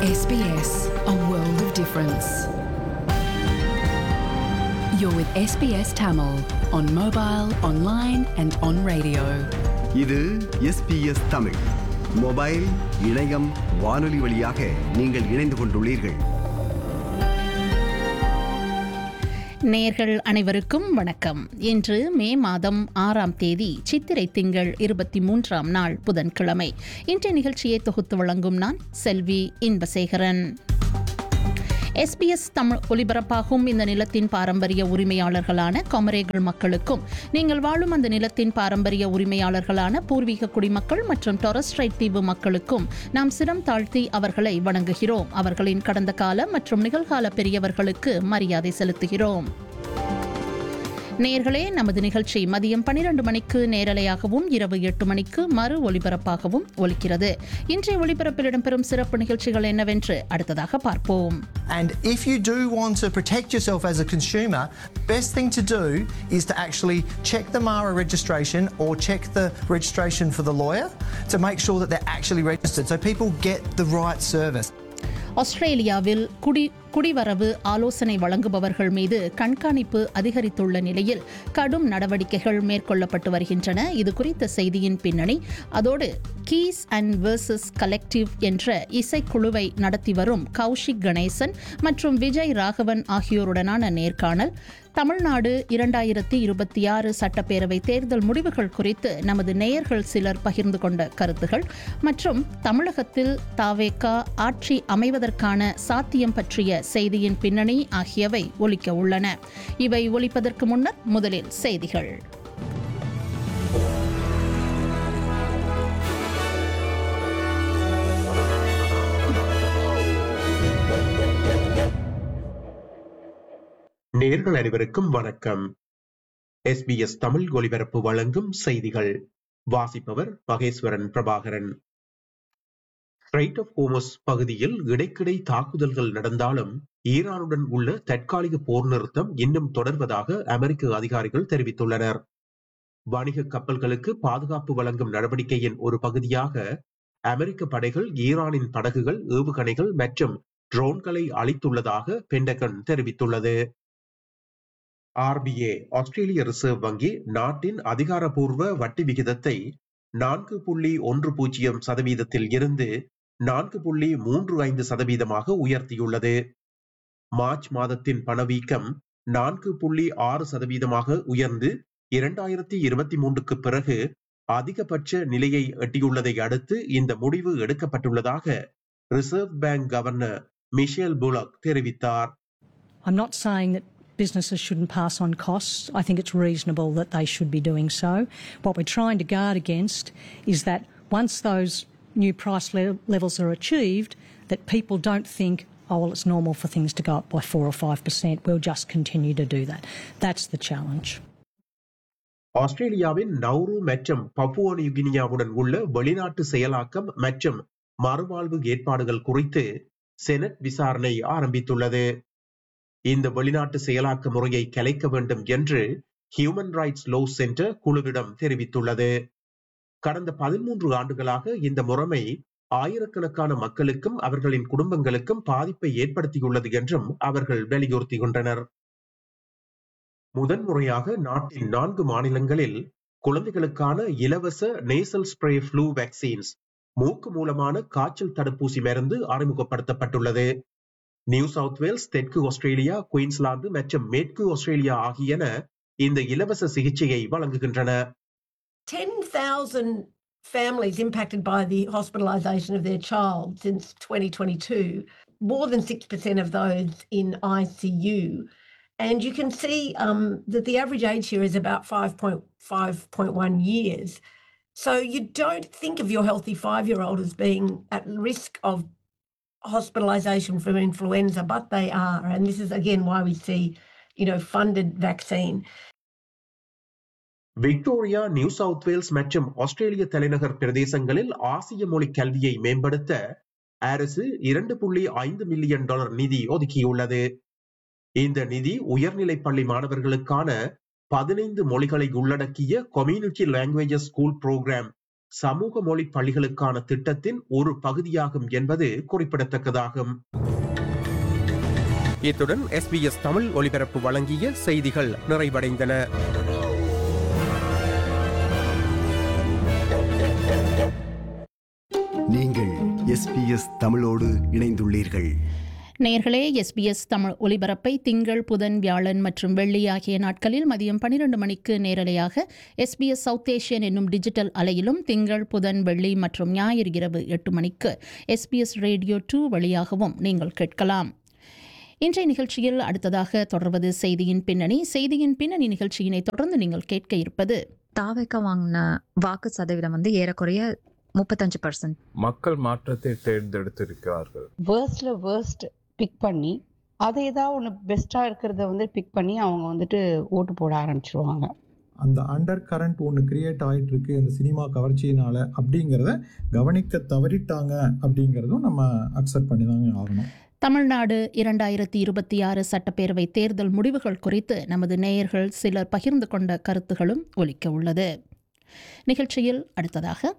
SBS, a world of difference. You're with SBS Tamil on mobile, online, and on radio. இது SBS Tamil mobile இணையம் வானொலி வழியாக நீங்கள் இணைந்து கொண்டுள்ளீர்கள் நேர்கள் அனைவருக்கும் வணக்கம் இன்று மே மாதம் ஆறாம் தேதி சித்திரை திங்கள் இருபத்தி மூன்றாம் நாள் புதன்கிழமை இன்றைய நிகழ்ச்சியை தொகுத்து வழங்கும் நான் செல்வி இன்பசேகரன் எஸ்பிஎஸ் தமிழ் ஒலிபரப்பாகும் இந்த நிலத்தின் பாரம்பரிய உரிமையாளர்களான கொமரேகள் மக்களுக்கும் நீங்கள் வாழும் அந்த நிலத்தின் பாரம்பரிய உரிமையாளர்களான பூர்வீக குடிமக்கள் மற்றும் டொரஸ்ட்ரைட் தீவு மக்களுக்கும் நாம் சிரம் தாழ்த்தி அவர்களை வணங்குகிறோம் அவர்களின் கடந்த கால மற்றும் நிகழ்கால பெரியவர்களுக்கு மரியாதை செலுத்துகிறோம் நேர்களே நமது நிகழ்ச்சி மதியம் பன்னிரண்டு மணிக்கு நேரலையாகவும் இரவு எட்டு மணிக்கு மறு ஒலிபரப்பாகவும் ஒலிக்கிறது இன்றைய ஒலிபரப்பில் இடம்பெறும் சிறப்பு நிகழ்ச்சிகள் என்னவென்று அடுத்ததாக பார்ப்போம் And if you do want to protect yourself as a consumer, best thing to do is to actually check the MARA registration or check the registration for the lawyer to make sure that they're actually registered so people get the right service. ஆஸ்திரேலியாவில் குடி குடிவரவு ஆலோசனை வழங்குபவர்கள் மீது கண்காணிப்பு அதிகரித்துள்ள நிலையில் கடும் நடவடிக்கைகள் மேற்கொள்ளப்பட்டு வருகின்றன இது குறித்த செய்தியின் பின்னணி அதோடு கீஸ் அண்ட் வெர்சஸ் கலெக்டிவ் என்ற இசைக்குழுவை நடத்தி வரும் கௌஷிக் கணேசன் மற்றும் விஜய் ராகவன் ஆகியோருடனான நேர்காணல் தமிழ்நாடு இரண்டாயிரத்தி இருபத்தி ஆறு சட்டப்பேரவை தேர்தல் முடிவுகள் குறித்து நமது நேயர்கள் சிலர் பகிர்ந்து கொண்ட கருத்துகள் மற்றும் தமிழகத்தில் தாவேகா ஆட்சி அமைவதற்கான சாத்தியம் பற்றிய செய்தியின் பின்னணி ஆகியவை ஒலிக்க உள்ளன இவை ஒலிப்பதற்கு முன்னர் முதலில் செய்திகள் நேர்கள் அனைவருக்கும் வணக்கம் எஸ்பிஎஸ் தமிழ் ஒலிபரப்பு வழங்கும் செய்திகள் வாசிப்பவர் Maheswaran Prabhakaran strait of Hormuz பகுதியில் இடைக்கிடை தாக்குதல்கள் நடந்தாலும் ஈரானுடன் உள்ள தற்காலிக போர் நிறுத்தம் இன்னும் தொடர்வதாக அமெரிக்க அதிகாரிகள் தெரிவித்துள்ளனர் வணிக கப்பல்களுக்கு பாதுகாப்பு வழங்கும் நடவடிக்கையின் ஒரு பகுதியாக அமெரிக்க படைகள் ஈரானின் படகுகள் ஏவுகணைகள் மற்றும் ட்ரோன்களை அளித்துள்ளதாக பென்டகன் தெரிவித்துள்ளது ஆர்பிஏ ஆஸ்திரேலிய ரிசர்வ் வங்கி நாட்டின் அதிகாரப்பூர்வ வட்டி விகிதத்தை நான்கு புள்ளி ஒன்று பூஜ்ஜியம் சதவீதத்தில் இருந்து நான்கு புள்ளி மூன்று ஐந்து சதவீதமாக உயர்த்தியுள்ளது மார்ச் மாதத்தின் பணவீக்கம் நான்கு புள்ளி ஆறு சதவீதமாக உயர்ந்து இரண்டாயிரத்தி இருபத்தி மூன்றுக்கு பிறகு அதிகபட்ச நிலையை எட்டியுள்ளதை அடுத்து இந்த முடிவு எடுக்கப்பட்டுள்ளதாக reserve bank governor Michele Bullock தெரிவித்தார் I'm not saying that businesses shouldn't pass on costs. I think it's reasonable that they should be doing so. What we're trying to guard against is that once those new price le- levels are achieved, that people don't think, oh, well, it's normal for things to go up by 4 or 5%. We'll just continue to do that. That's the challenge. ஆஸ்திரேலியாவின் Nauru மற்றும் Papua நியூகினியாவுடன் உள்ள வெளிநாட்டு செயலாக்கம் மற்றும் மறுவாழ்வு ஏற்பாடுகள் குறித்து செனட் விசாரணை ஆரம்பித்துள்ளது இந்த வெளிநாட்டு செயலாக்க முறையை கலைக்க வேண்டும் என்று ஹியூமன் ரைட்ஸ் லோ சென்டர் குழுவிடம் தெரிவித்துள்ளது கடந்த பதிமூன்று ஆண்டுகளாக இந்த முறைமை ஆயிரக்கணக்கான மக்களுக்கும் அவர்களின் குடும்பங்களுக்கும் பாதிப்பை ஏற்படுத்தியுள்ளது என்றும் அவர்கள் வலியுறுத்துகின்றனர் முதன்முறையாக நாட்டின் நான்கு மாநிலங்களில் குழந்தைகளுக்கான இலவச நேசல் ஸ்ப்ரே ஃப்ளூ வேக்சின்ஸ் மூக்கு மூலமான காய்ச்சல் தடுப்பூசி மருந்து அறிமுகப்படுத்தப்பட்டுள்ளது நியூ சவுத் வேல்ஸ் தெற்கு ஆஸ்திரேலியா குயின்ஸ்லாந்து மற்றும் மேற்கு ஆஸ்திரேலியா ஆகியன இந்த இலவச சிகிச்சையை வழங்குகின்றன 10,000 families impacted by the hospitalisation of their child since 2022, more than 6% of those in ICU. And you can see um, that the average age here is about 5.5.1 years. So you don't think of your healthy five year old as being at risk of hospitalisation from influenza, but they are. And this is again why we see, you know, funded vaccine. Victoria New South Wales மற்றும் ஆஸ்திரேலிய தலைநகர் பிரதேசங்களில் ஆசிய மொழி கல்வியை மேம்படுத்த அரசு இரண்டு புள்ளி ஐந்து மில்லியன் டாலர் நிதி ஒதுக்கியுள்ளது இந்த நிதி உயர்நிலை பள்ளி மாணவர்களுக்கான பதினைந்து மொழிகளை உள்ளடக்கிய கம்யூனிட்டி லாங்குவேஜஸ் ஸ்கூல் புரோகிராம் சமூக மொழி பள்ளிகளுக்கான திட்டத்தின் ஒரு பகுதியாகும் என்பது குறிப்பிடத்தக்கதாகும் இத்துடன் எஸ்பிஎஸ் தமிழ் ஒலிபரப்பு வழங்கிய செய்திகள் நிறைவடைந்தன நீங்கள் எஸ்பிஎஸ் தமிழோடு இணைந்துள்ளீர்கள் நேர்களே எஸ்பிஎஸ் தமிழ் ஒலிபரப்பை திங்கள் புதன் வியாழன் மற்றும் வெள்ளி ஆகிய நாட்களில் மதியம் 12 மணிக்கு நேரலையாக எஸ்பிஎஸ் சவுத் ஏஷியன் என்னும் டிஜிட்டல் அலையிலும் திங்கள் புதன் வெள்ளி மற்றும் ஞாயிறு இரவு எட்டு மணிக்கு எஸ்பிஎஸ் ரேடியோ டூ வழியாகவும் நீங்கள் கேட்கலாம் இன்றைய நிகழ்ச்சியில் அடுத்ததாக தொடர்வது செய்தியின் பின்னணி செய்தியின் பின்னணி நிகழ்ச்சியினை தொடர்ந்து நீங்கள் கேட்க இருப்பது தாவேக்க வாங்கின வாக்கு சதவீதம் வந்து ஏறக்குறைய முப்பத்தஞ்சு பர்சன்ட் மக்கள் மாற்றத்தை தேர்ந்தெடுத்திருக்கிறார்கள் வேர்ஸ்ட்ல வேர்ஸ்ட் பிக் பண்ணி அதை ஏதாவது ஒன்று பெஸ்ட்டாக இருக்கிறத வந்து பிக் பண்ணி அவங்க வந்துட்டு ஓட்டு போட ஆரம்பிச்சிருவாங்க அந்த அண்டர் கரண்ட் ஒன்று கிரியேட் ஆகிட்டு இருக்கு இந்த சினிமா கவர்ச்சியினால அப்படிங்கிறத கவனிக்க தவறிட்டாங்க அப்படிங்கிறதும் நம்ம அக்செப்ட் பண்ணி தாங்க ஆகணும் தமிழ்நாடு இரண்டாயிரத்தி இருபத்தி ஆறு சட்டப்பேரவை தேர்தல் முடிவுகள் குறித்து நமது நேயர்கள் சிலர் பகிர்ந்து கொண்ட கருத்துகளும் ஒலிக்க உள்ளது நிகழ்ச்சியில் அடுத்ததாக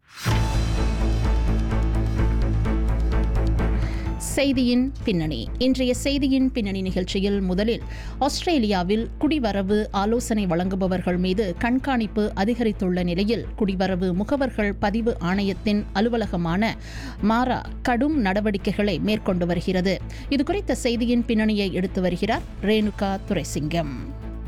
செய்தியின் பின்னணி இன்றைய செய்தியின் பின்னணி நிகழ்ச்சியில் முதலில் ஆஸ்திரேலியாவில் குடிவரவு ஆலோசனை வழங்குபவர்கள் மீது கண்காணிப்பு அதிகரித்துள்ள நிலையில் குடிவரவு முகவர்கள் பதிவு ஆணையத்தின் அலுவலகமான மாரா கடும் நடவடிக்கைகளை மேற்கொண்டு வருகிறது இதுகுறித்த செய்தியின் பின்னணியை எடுத்து வருகிறார் ரேணுகா துரைசிங்கம்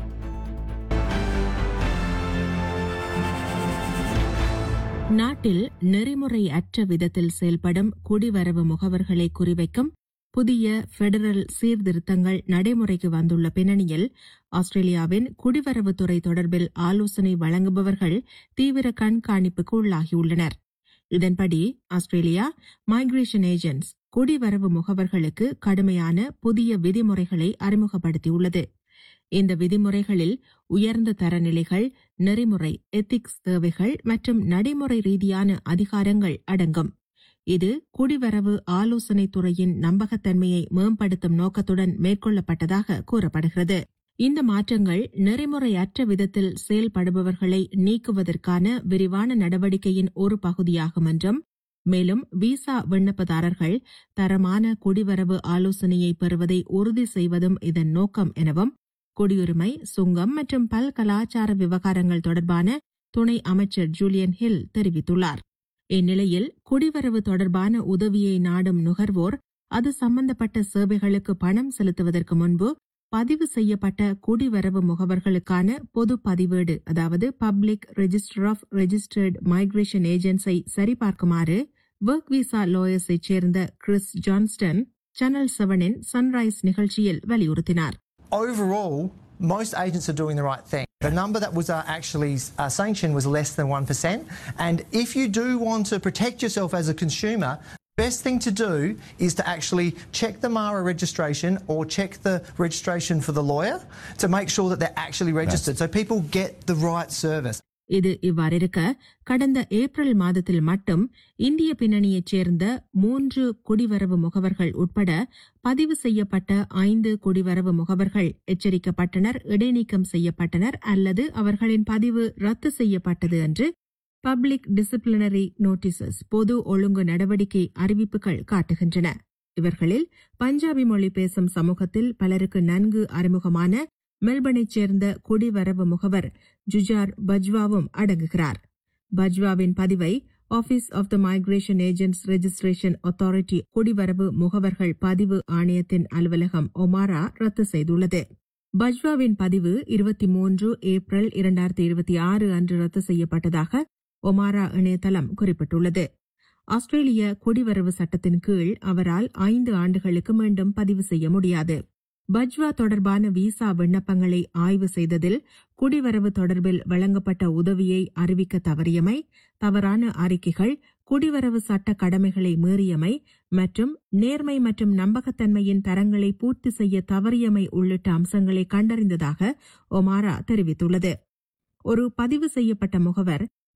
நாட்டில் நெறிமுறை அற்ற விதத்தில் செயல்படும் குடிவரவு முகவர்களை குறிவைக்கும் புதிய பெடரல் சீர்திருத்தங்கள் நடைமுறைக்கு வந்துள்ள பின்னணியில் ஆஸ்திரேலியாவின் குடிவரவுத்துறை தொடர்பில் ஆலோசனை வழங்குபவர்கள் தீவிர கண்காணிப்புக்கு உள்ளாகியுள்ளனர் இதன்படி ஆஸ்திரேலியா மைக்ரேஷன் ஏஜென்ட்ஸ் குடிவரவு முகவர்களுக்கு கடுமையான புதிய விதிமுறைகளை அறிமுகப்படுத்தியுள்ளது இந்த விதிமுறைகளில் உயர்ந்த தரநிலைகள் நெறிமுறை எத்திக்ஸ் தேவைகள் மற்றும் நடைமுறை ரீதியான அதிகாரங்கள் அடங்கும் இது குடிவரவு ஆலோசனை துறையின் நம்பகத்தன்மையை மேம்படுத்தும் நோக்கத்துடன் மேற்கொள்ளப்பட்டதாக கூறப்படுகிறது இந்த மாற்றங்கள் நெறிமுறையற்ற விதத்தில் செயல்படுபவர்களை நீக்குவதற்கான விரிவான நடவடிக்கையின் ஒரு பகுதியாகும் என்றும் மேலும் விசா விண்ணப்பதாரர்கள் தரமான குடிவரவு ஆலோசனையை பெறுவதை உறுதி செய்வதும் இதன் நோக்கம் எனவும் குடியுரிமை சுங்கம் மற்றும் பல் கலாச்சார விவகாரங்கள் தொடர்பான துணை அமைச்சர் ஜூலியன் ஹில் தெரிவித்துள்ளார் இந்நிலையில் குடிவரவு தொடர்பான உதவியை நாடும் நுகர்வோர் அது சம்பந்தப்பட்ட சேவைகளுக்கு பணம் செலுத்துவதற்கு முன்பு பதிவு செய்யப்பட்ட குடிவரவு முகவர்களுக்கான பொது பதிவேடு அதாவது public register of registered migration ஏஜென்ட்ஸை சரிபார்க்குமாறு ஒர்க் விசா லாயர்ஸை சேர்ந்த கிறிஸ் ஜான்ஸ்டன் சேனல் செவனின் சன்ரைஸ் நிகழ்ச்சியில் வலியுறுத்தினார் Overall, most agents are doing the right thing. The number that was uh, actually uh, sanctioned was less than 1%. And if you do want to protect yourself as a consumer, best thing to do is to actually check the MARA registration or check the registration for the lawyer to make sure that they're actually registered so people get the right service. இது இவ்வாறிருக்க கடந்த April மாதத்தில் மட்டும் இந்திய பின்னணியைச் சேர்ந்த மூன்று குடிவரவு முகவர்கள் உட்பட பதிவு செய்யப்பட்ட ஐந்து குடிவரவு முகவர்கள் எச்சரிக்கப்பட்டனர் இடைநீக்கம் செய்யப்பட்டனர் அல்லது அவர்களின் பதிவு ரத்து செய்யப்பட்டது என்று பப்ளிக் டிசிப்ளினரி நோட்டீசஸ் பொது ஒழுங்கு நடவடிக்கை அறிவிப்புகள் காட்டுகின்றன இவர்களில் பஞ்சாபி மொழி பேசும் சமூகத்தில் பலருக்கு நன்கு அறிமுகமான மெல்பர்னைச் சேர்ந்த குடிவரவு முகவர் ஜுஜார் பஜ்வாவும் அடங்குகிறார் பஜ்வாவின் பதிவை office of the migration agents registration authority குடிவரவு முகவர்கள் பதிவு ஆணையத்தின் அலுவலகம் ஒமாரா ரத்து செய்துள்ளது பஜ்வாவின் பதிவு இருபத்தி மூன்று ஏப்ரல் இரண்டாயிரத்தி இருபத்தி ஆறு அன்று ரத்து செய்யப்பட்டதாக ஒமாரா இணையதளம் குறிப்பிட்டுள்ளது ஆஸ்திரேலிய குடிவரவு சட்டத்தின் கீழ் அவரால் ஐந்து ஆண்டுகளுக்கு மீண்டும் பதிவு செய்ய முடியாது பஜ்வா தொடர்பான விசா விண்ணப்பங்களை ஆய்வு செய்ததில் குடிவரவு தொடர்பில் வழங்கப்பட்ட உதவியை அறிவிக்க தவறியமை தவறான அறிக்கைகள் குடிவரவு சட்ட கடமைகளை மீறியமை மற்றும் நேர்மை மற்றும் நம்பகத்தன்மையின் தரங்களை பூர்த்தி செய்ய தவறியமை உள்ளிட்ட அம்சங்களை கண்டறிந்ததாக ஒமாரா தெரிவித்துள்ளது ஒரு பதிவு செய்யப்பட்ட முகவர்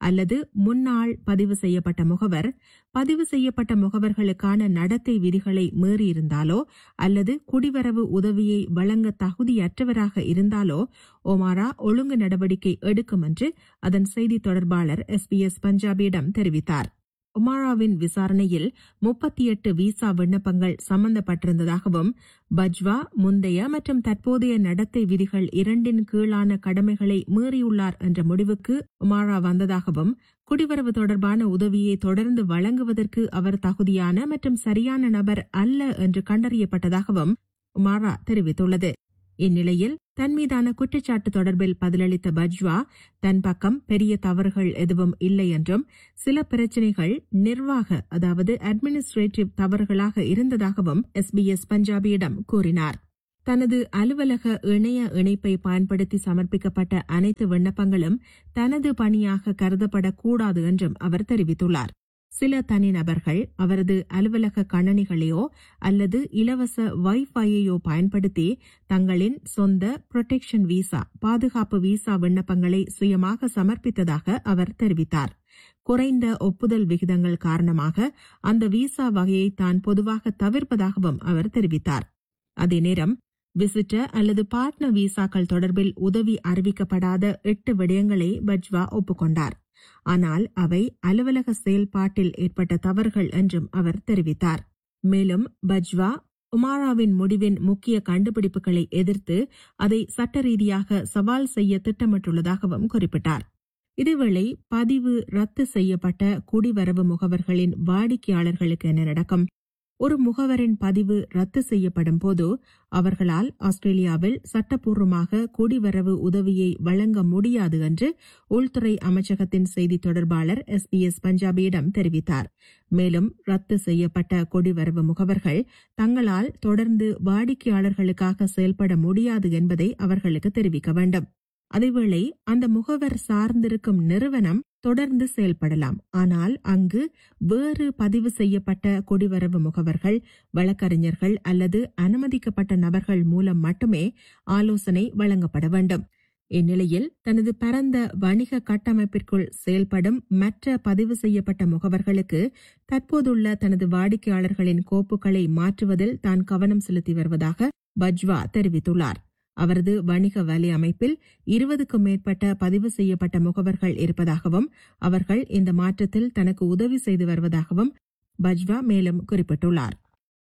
அல்லது முன்னாள் பதிவு செய்யப்பட்ட முகவர் பதிவு செய்யப்பட்ட முகவர்களுக்கான நடத்தை விதிகளை மீறியிருந்தாலோ அல்லது குடிவரவு உதவியை வழங்க தகுதியற்றவராக இருந்தாலோ ஒமாரா ஒழுங்கு நடவடிக்கை எடுக்கும் என்று அதன் செய்தி தொடர்பாளர் எஸ்பிஎஸ் பஞ்சாபியிடம் தெரிவித்தார் உமாராவின் விசாரணையில் முப்பத்தி எட்டு விசா விண்ணப்பங்கள் சம்பந்தப்பட்டிருந்ததாகவும் பஜ்வா முந்தைய மற்றும் தற்போதைய நடத்தை விதிகள் இரண்டின் கீழான கடமைகளை மீறியுள்ளார் என்ற முடிவுக்கு உமாரா வந்ததாகவும் குடிவரவு தொடர்பான உதவியை தொடர்ந்து வழங்குவதற்கு அவர் தகுதியான மற்றும் சரியான நபர் அல்ல என்று கண்டறியப்பட்டதாகவும் உமாரா தெரிவித்துள்ளது இந்நிலையில் தன் மீதான குற்றச்சாட்டு தொடர்பில் பதிலளித்த பஜ்வா தன் பக்கம் பெரிய தவறுகள் எதுவும் இல்லை என்றும் சில பிரச்சினைகள் நிர்வாக அதாவது அட்மினிஸ்ட்ரேட்டிவ் தவறுகளாக இருந்ததாகவும் எஸ்பிஎஸ் பஞ்சாபியிடம் கூறினார் தனது அலுவலக இணைய இணைப்பை பயன்படுத்தி சமர்ப்பிக்கப்பட்ட அனைத்து விண்ணப்பங்களும் தனது பணியாக கருதப்படக்கூடாது என்றும் அவர் தெரிவித்துள்ளார் சில தனிநபர்கள் அவரது அலுவலக கணனிகளையோ அல்லது இலவச வைஃபையையோ பயன்படுத்தி தங்களின் சொந்த புரொடெக்ஷன் விசா பாதுகாப்பு விசா விண்ணப்பங்களை சுயமாக சமர்ப்பித்ததாக அவர் தெரிவித்தார் குறைந்த ஒப்புதல் விகிதங்கள் காரணமாக அந்த விசா வகையை தான் பொதுவாக தவிர்ப்பதாகவும் அவர் தெரிவித்தார் அதே நேரம் விசிட்டர் அல்லது பார்ட்னர் விசாக்கள் தொடர்பில் உதவி அறிவிக்கப்படாத எட்டு விடயங்களை பஜ்வா ஒப்புக்கொண்டார் ஆனால் அவை அலுவலக செயல்பாட்டில் ஏற்பட்ட தவறுகள் என்றும் அவர் தெரிவித்தார் மேலும் பஜ்வா உமாராவின் முடிவின் முக்கிய கண்டுபிடிப்புகளை எதிர்த்து அதை சட்ட ரீதியாக சவால் செய்ய திட்டமிட்டுள்ளதாகவும் குறிப்பிட்டார் இதேவேளை பதிவு ரத்து செய்யப்பட்ட குடிவரவு முகவர்களின் வாடிக்கையாளர்களுக்கு என்ன நடக்கும் ஒரு முகவரின் பதிவு ரத்து செய்யப்படும் போது அவர்களால் ஆஸ்திரேலியாவில் சட்டப்பூர்வமாக குடிவரவு உதவியை வழங்க முடியாது என்று உள்துறை அமைச்சகத்தின் செய்தி தொடர்பாளர் எஸ் பி எஸ் பஞ்சாபியிடம் தெரிவித்தார் மேலும் ரத்து செய்யப்பட்ட குடிவரவு முகவர்கள் தங்களால் தொடர்ந்து வாடிக்கையாளர்களுக்காக செயல்பட முடியாது என்பதை அவர்களுக்கு தெரிவிக்க வேண்டும் அதேவேளை அந்த முகவர் சார்ந்திருக்கும் நிறுவனம் தொடர்ந்து செயல்படலாம் ஆனால் அங்கு வேறு பதிவு செய்யப்பட்ட குடிவரவு முகவர்கள் வழக்கறிஞர்கள் அல்லது அனுமதிக்கப்பட்ட நபர்கள் மூலம் மட்டுமே ஆலோசனை வழங்கப்பட வேண்டும் இந்நிலையில் தனது பரந்த வணிக கட்டமைப்பிற்குள் செயல்படும் மற்ற பதிவு செய்யப்பட்ட முகவர்களுக்கு தற்போதுள்ள தனது வாடிக்கையாளர்களின் கோப்புகளை மாற்றுவதில் தான் கவனம் செலுத்தி வருவதாக பஜ்வா தெரிவித்துள்ளார் அவரது வணிக வலை அமைப்பில் இருபதுக்கும் மேற்பட்ட பதிவு செய்யப்பட்ட முகவர்கள் இருப்பதாகவும் அவர்கள் இந்த மாற்றத்தில் தனக்கு உதவி செய்து வருவதாகவும் பஜ்வா மேலும் குறிப்பிட்டுள்ளார்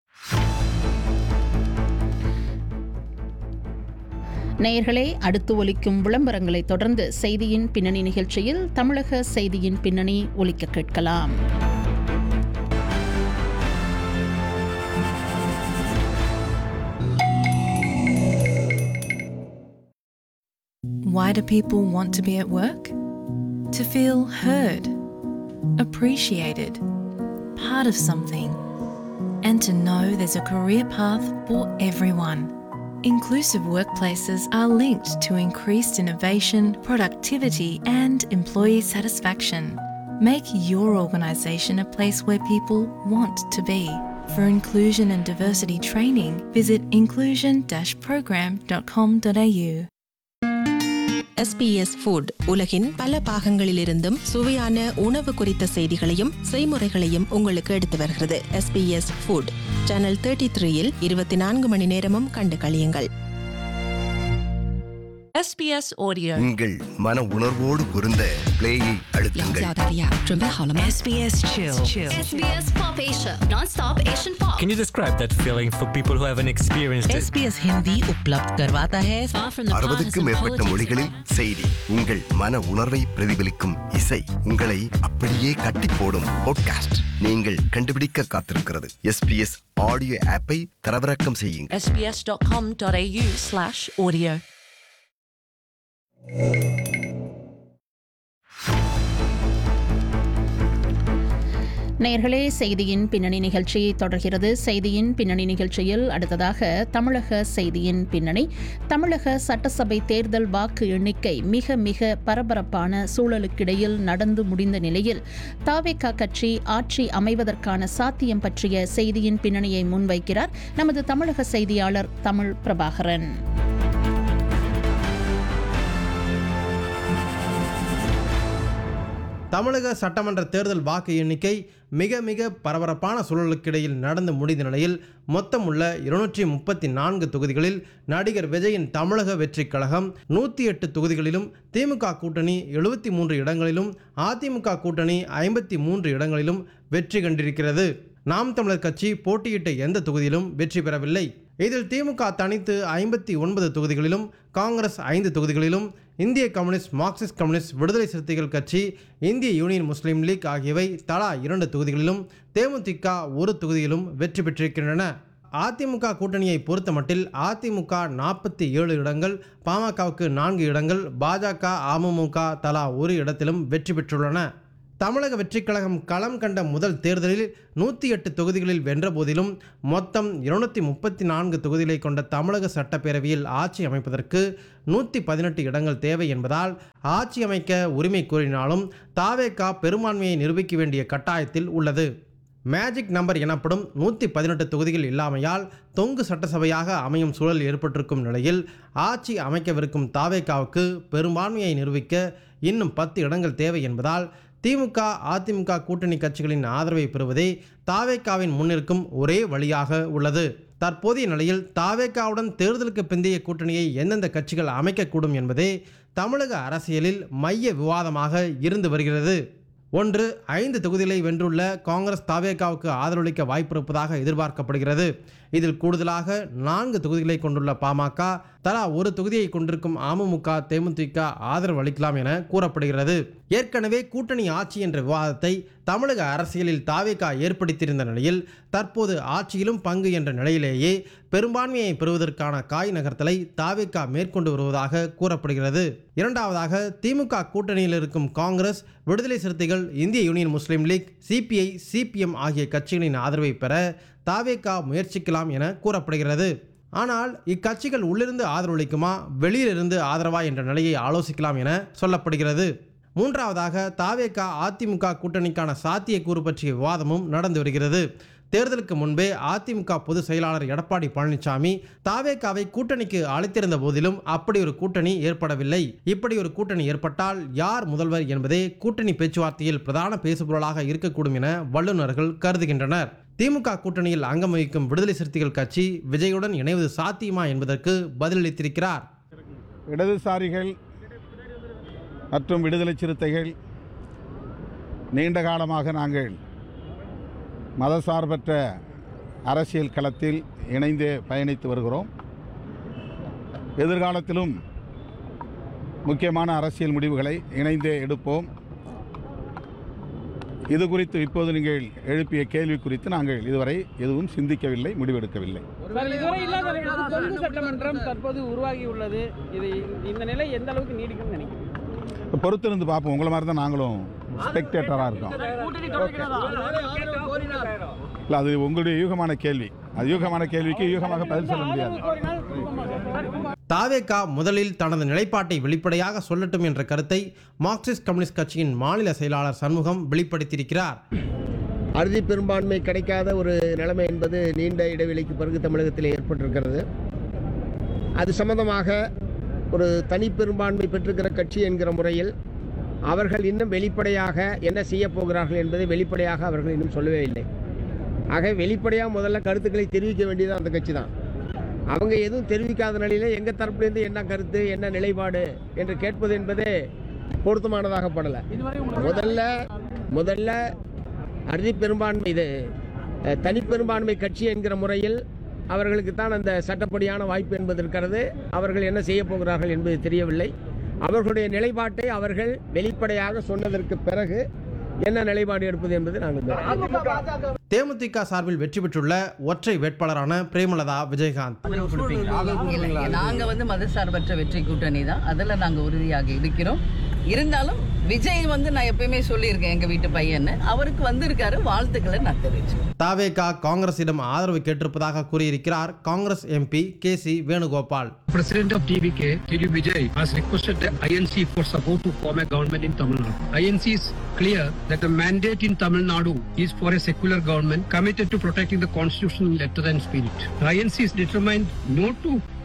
நேயர்களே அடுத்து ஒலிக்கும் விளம்பரங்களை தொடர்ந்து செய்தியின் பின்னணி நிகழ்ச்சியில் தமிழக செய்தியின் பின்னணி ஒலிக்க கேட்கலாம் Why do people want to be at work? To feel heard, appreciated, part of something, and to know there's a career path for everyone. Inclusive workplaces are linked to increased innovation, productivity, and employee satisfaction. Make your organisation a place where people want to be. For inclusion and diversity training, visit inclusion-program.com.au. SBS food உலகின் பல பாகங்களிலிருந்தும் சுவையான உணவு குறித்த செய்திகளையும் செய்முறைகளையும் உங்களுக்கு எடுத்து வருகிறது SBS food channel thirty த்ரீயில் இருபத்தி நான்கு மணி நேரமும் கண்டு கழியுங்கள் SBS Audio. உங்கள் மன உணர்வோடு பொருந்த பிளேயை அழுத்துங்கள் SBS Chill. SBS Pop Asia, non-stop Asian pop. Can you describe that feeling for people who haven't experienced it? SBS Hindi उपलब्ध करवाता है அறுபதுக்கும் மேற்பட்ட மொழிகளில் செய்தி உங்கள் மன உணர்வை பிரதிபலிக்கும் இசை உங்களை அப்படியே கட்டி போடும் பாட்காஸ்ட் நீங்கள் கண்டுபிடிக்க காத்திருக்கிறது எஸ்பிஎஸ் ஆடியோ ஆப்பை தரவிறக்கம் செய்யுங்கள் SBS.com.au slash audio. நேர்களே செய்தியின் பின்னணி நிகழ்ச்சி தொடர்கிறது செய்தியின் பின்னணி நிகழ்ச்சியில் அடுத்ததாக தமிழக செய்தியின் பின்னணி தமிழக சட்டசபை தேர்தல் வாக்கு எண்ணிக்கை மிக மிக பரபரப்பான சூழலுக்கிடையில் நடந்து முடிந்த நிலையில் தாவேகா கட்சி ஆட்சி அமைவதற்கான சாத்தியம் பற்றிய செய்தியின் பின்னணியை முன்வைக்கிறார் நமது தமிழக செய்தியாளர் தமிழ் பிரபாகரன் தமிழக சட்டமன்ற தேர்தல் வாக்கு எண்ணிக்கை மிக மிக பரபரப்பான சூழலுக்கிடையில் நடந்து முடிந்த நிலையில் மொத்தம் உள்ள இருநூற்றி முப்பத்தி நான்கு தொகுதிகளில் நடிகர் விஜயின் தமிழக வெற்றிக் கழகம் நூற்றி எட்டு தொகுதிகளிலும் திமுக கூட்டணி எழுபத்தி மூன்று இடங்களிலும் அதிமுக கூட்டணி ஐம்பத்தி மூன்று இடங்களிலும் வெற்றி கண்டிருக்கிறது நாம் தமிழர் கட்சி போட்டியிட்ட எந்த தொகுதியிலும் வெற்றி பெறவில்லை இதில் திமுக தனித்து ஐம்பத்தி ஒன்பது தொகுதிகளிலும் காங்கிரஸ் ஐந்து தொகுதிகளிலும் இந்திய கம்யூனிஸ்ட் மார்க்சிஸ்ட் கம்யூனிஸ்ட் விடுதலை சிறுத்தைகள் கட்சி இந்திய யூனியன் முஸ்லீம் லீக் ஆகியவை தலா இரண்டு தொகுதிகளிலும் தேமுதிக ஒரு தொகுதியிலும் வெற்றி பெற்றிருக்கின்றன அதிமுக கூட்டணியை பொறுத்தமட்டில் அதிமுக நாற்பத்தி ஏழு இடங்கள் பாமகவுக்கு நான்கு இடங்கள் பாஜக அமமுக தலா ஒரு இடத்திலும் வெற்றி பெற்றுள்ளன தமிழக வெற்றிக் கழகம் களம் கண்ட முதல் தேர்தலில் நூற்றி எட்டு தொகுதிகளில் வென்ற போதிலும் மொத்தம் இருநூத்தி முப்பத்தி நான்கு தொகுதிகளை கொண்ட தமிழக சட்டப்பேரவையில் ஆட்சி அமைப்பதற்கு நூற்றி பதினெட்டு இடங்கள் தேவை என்பதால் ஆட்சி அமைக்க உரிமை கோரினாலும் தாவேகா பெரும்பான்மையை நிரூபிக்க வேண்டிய கட்டாயத்தில் உள்ளது மேஜிக் நம்பர் எனப்படும் நூற்றி பதினெட்டு தொகுதிகள் இல்லாமையால் தொங்கு சட்டசபையாக அமையும் சூழல் ஏற்பட்டிருக்கும் நிலையில் ஆட்சி அமைக்கவிருக்கும் தாவேகாவுக்கு பெரும்பான்மையை நிரூபிக்க இன்னும் பத்து இடங்கள் தேவை என்பதால் திமுக அதிமுக கூட்டணி கட்சிகளின் ஆதரவை பெறுவதே தாவேகாவின் முன்னிற்கும் ஒரே வழியாக உள்ளது தற்போதைய நிலையில் தாவேகாவுடன் தேர்தலுக்கு பிந்தைய கூட்டணியை எந்தெந்த கட்சிகள் அமைக்கக்கூடும் என்பதே தமிழக அரசியலில் மைய விவாதமாக இருந்து வருகிறது ஒன்று ஐந்து தொகுதிகளை வென்றுள்ள காங்கிரஸ் தாவேகாவுக்கு ஆதரவளிக்க வாய்ப்பிருப்பதாக எதிர்பார்க்கப்படுகிறது இதில் கூடுதலாக நான்கு தொகுதிகளை கொண்டுள்ள பாமக தலா ஒரு தொகுதியை கொண்டிருக்கும் அமமுக தேமுதிக ஆதரவு அளிக்கலாம் என கூறப்படுகிறது ஏற்கனவே கூட்டணி ஆட்சி என்ற விவாதத்தை தமிழக அரசியலில் தாவேகா ஏற்படுத்தியிருந்த நிலையில் தற்போது ஆட்சியிலும் பங்கு என்ற நிலையிலேயே பெரும்பான்மையை பெறுவதற்கான காய் நகர்த்தலை தாவேகா மேற்கொண்டு வருவதாக கூறப்படுகிறது இரண்டாவதாக திமுக கூட்டணியில் இருக்கும் காங்கிரஸ் விடுதலை சிறுத்தைகள் இந்திய Union Muslim League CPI CPM ஆகிய கட்சிகளின் ஆதரவை பெற தாவேகா முயற்சிக்கலாம் என கூறப்படுகிறது ஆனால் இக்கட்சிகள் உள்ளிருந்து ஆதரவளிக்குமா வெளியிலிருந்து ஆதரவா என்ற நிலையை ஆலோசிக்கலாம் என சொல்லப்படுகிறது மூன்றாவதாக தாவேகா அதிமுக கூட்டணிக்கான சாத்தியக்கூறு பற்றிய விவாதமும் நடந்து வருகிறது தேர்தலுக்கு முன்பே அதிமுக பொதுச் செயலாளர் எடப்பாடி பழனிசாமி தாவேகாவை கூட்டணிக்கு அழைத்திருந்த போதிலும் அப்படி ஒரு கூட்டணி ஏற்படவில்லை இப்படி ஒரு கூட்டணி ஏற்பட்டால் யார் முதல்வர் என்பதே கூட்டணி பேச்சுவார்த்தையில் பிரதான பேசுபொருளாக இருக்கக்கூடும் என வல்லுநர்கள் கருதுகின்றனர் திமுக கூட்டணியில் அங்கம் வகிக்கும் விடுதலை சிறுத்தைகள் கட்சி விஜயுடன் இணைவது சாத்தியமா என்பதற்கு பதிலளித்திருக்கிறார் இடதுசாரிகள் மற்றும் விடுதலை சிறுத்தைகள் நீண்ட காலமாக நாங்கள் மதசார்பற்ற அரசியல் களத்தில் இணைந்தே பயணித்து வருகிறோம் எதிர்காலத்திலும் முக்கியமான அரசியல் முடிவுகளை இணைந்தே எடுப்போம் இது குறித்து இப்போது நீங்கள் எழுப்பிய கேள்வி குறித்து நாங்கள் இதுவரை எதுவும் சிந்திக்கவில்லை முடிவெடுக்கவில்லை சார் இதுவரை இல்லாத ஒரு தொங்கு சட்டமன்றம் தற்போது உருவாகி உள்ளது இது இந்த நிலை எந்த அளவுக்கு நீடிக்கும்னு நினைக்கிறீங்க பொறுத்திருந்து பார்ப்போம் உங்களை மாதிரி தான் நாங்களும் ஸ்பெக்டேட்டராக இருக்கோம் இல்லை அது உங்களுடைய யூகமான கேள்வி அது யூகமான கேள்விக்கு யூகமாக பதில் சொல்ல முடியாது தாவேகா முதலில் தனது நிலைப்பாட்டை வெளிப்படையாக சொல்லட்டும் என்ற கருத்தை மார்க்சிஸ்ட் கம்யூனிஸ்ட் கட்சியின் மாநில செயலாளர் சண்முகம் வெளிப்படுத்தியிருக்கிறார் அறுதி பெரும்பான்மை கிடைக்காத ஒரு நிலைமை என்பது நீண்ட இடைவெளிக்கு பிறகு தமிழகத்தில் ஏற்பட்டிருக்கிறது அது சம்பந்தமாக ஒரு தனி பெரும்பான்மை பெற்றிருக்கிற கட்சி என்கிற முறையில் அவர்கள் இன்னும் வெளிப்படையாக என்ன செய்ய போகிறார்கள் என்பதை வெளிப்படையாக அவர்கள் இன்னும் சொல்லவே இல்லை ஆக வெளிப்படையாக முதல்ல கருத்துக்களை தெரிவிக்க வேண்டியது அந்த கட்சி தான் அவங்க எதுவும் தெரிவிக்காத நிலையில எங்கள் தரப்புலேருந்து என்ன கருத்து என்ன நிலைப்பாடு என்று கேட்பது என்பதே பொருத்தமானதாக படலை முதல்ல முதல்ல அறுதி பெரும்பான்மை இது அஹ், தனிப்பெரும்பான்மை கட்சி என்கிற முறையில் அவர்களுக்கு தான் அந்த சட்டப்படியான வாய்ப்பு என்பது இருக்கிறது அவர்கள் என்ன செய்ய போகிறார்கள் என்பது தெரியவில்லை அவர்களுடைய நிலைப்பாட்டை அவர்கள் வெளிப்படையாக சொன்னதற்கு பிறகு என்ன நிலைப்பாடு எடுப்பது என்பது நாங்கள் தேமுதிக சார்பில் வெற்றி பெற்றுள்ள ஒற்றை வேட்பாளரான பிரேமலதா விஜயகாந்த் இல்ல, நாங்க வந்து மதசார்பற்ற வெற்றி கூட்டணி தான் அதுல நாங்க உறுதியாக இருக்கிறோம் இருந்தாலும் விஜய் வந்து நான் எப்பயுமே சொல்லியிருக்கேன் எங்க வீட்டு பையன்னு அவருக்கு வந்திருக்காரு வாழ்த்துக்களை நான் தெரிவிச்சேன் தாவேகா காங்கிரசிடம் ஆதரவு கேட்டிருப்பதாக கூறியிருக்கிறார் Congress MP K C Venugopal President of DVK, TD Vijay, has requested the INC for support to form a government in Tamil Nadu. INC is clear that the mandate in Tamil Nadu is for a secular government committed to protecting the constitutional letter and spirit. The INC is determined not to